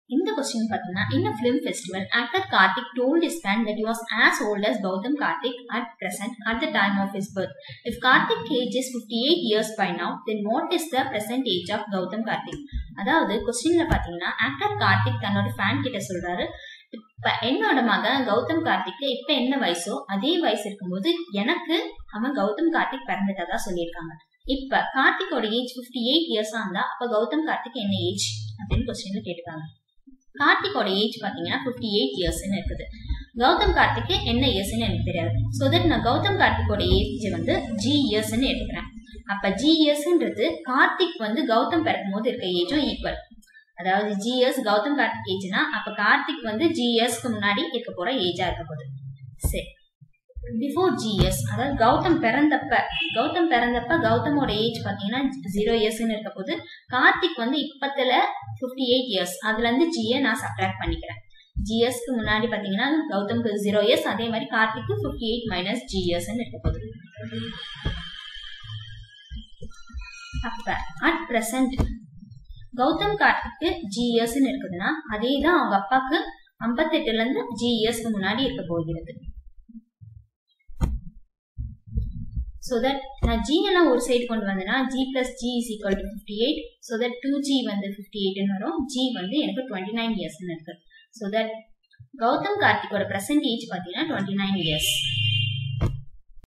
இந்த கொஸ்டின் பார்த்தீங்கன்னா in a film festival actor Karthik told his friend that he was as old as Gautam Karthik at present at the time of his birth. If Karthik age is 58 years by now, then what is the present age of Gautam Karthik? அதாவது கொஸ்டின்ல பாத்தீங்கன்னா actor Karthik தன்னோட fan கிட்ட சொல்றாரு இப்ப என்னோட மகன் கௌதம் கார்த்திக்கு இப்ப என்ன வயசோ அதே வயசு இருக்கும்போது எனக்கு அவன் கௌதம் கார்த்திக் பிறந்துட்டதா சொல்லியிருக்காங்க இப்ப கார்த்திகோட ஏஜ் 58 எயிட் இயர்ஸா இருந்தா அப்ப கௌதம் கார்த்திக் என்ன ஏஜ் அப்படின்னு கொஸ்டின்ல கேட்டுக்காங்க கார்த்திகோட ஏஜ் பாத்தீங்கன்னா 58 எயிட் இயர்ஸ்னு இருக்குது கௌதம் கார்த்திக்கு என்ன இயர்ஸ்னு எனக்கு தெரியாது ஸோ தட் நான் கௌதம் கார்த்திகோட ஏஜ் வந்து ஜி இயர்ஸ்னு எடுக்கிறேன் அப்ப ஜி இயர்ஸ்ன்றது கார்த்திக் வந்து கௌதம் பிறக்கும் போது இருக்க ஏஜும் ஈக்குவல் அதாவது ஜி இயர்ஸ் கௌதம் கார்த்திக் ஏஜ்னா அப்ப கார்த்திக் வந்து ஜி இயர்ஸ்க்கு முன்னாடி இருக்க போற ஏஜா இருக்க போகுது சரி பிஃபோர் ஜிஎஸ் அதாவது கௌதம் பிறந்தப்ப கௌதம் பிறந்தப்ப கௌதமோட ஏஜ் பாத்தீங்கன்னா ஜீரோ இயர்ஸ்னு இருக்க போது கார்த்திக் வந்து இப்பத்துல ஃபிஃப்டி எயிட் இயர்ஸ் அதுல இருந்து ஜியை நான் சப்ராக்ட் பண்ணிக்கிறேன் ஜிஎஸ்க்கு முன்னாடி பாத்தீங்கன்னா கௌதம்க்கு ஜீரோ இயர்ஸ் அதே மாதிரி கார்த்திக்கு ஃபிஃப்டி எயிட் மைனஸ் ஜிஎஸ்ன்னு இருக்க போகுது அப்ப அட் பிரசன்ட் கௌதம் கார்த்திக்கு ஜிஎஸ்ன்னு இருக்குதுன்னா அதே தான் அவங்க அப்பாக்கு ஐம்பத்தெட்டுல இருந்து ஜிஎஸ்க்கு முன்னாடி இருக்க போகிறது ஸோ தட் நான் ஜி எல்லாம் ஒரு சைடு கொண்டு வந்தேன்னா G plus G is equal to fifty eight so that two G வந்து ஃபிஃப்டி எயிட்னு வரும் ஜி வந்து எனக்கு டுவெண்ட்டி நைன் இயர்ஸ்னு இருக்கு ஸோ தட் கௌதம் கார்த்திகோட ப்ரெசன்ட் ஏஜ் பார்த்தீங்கன்னா டுவெண்ட்டி நைன் இயர்ஸ்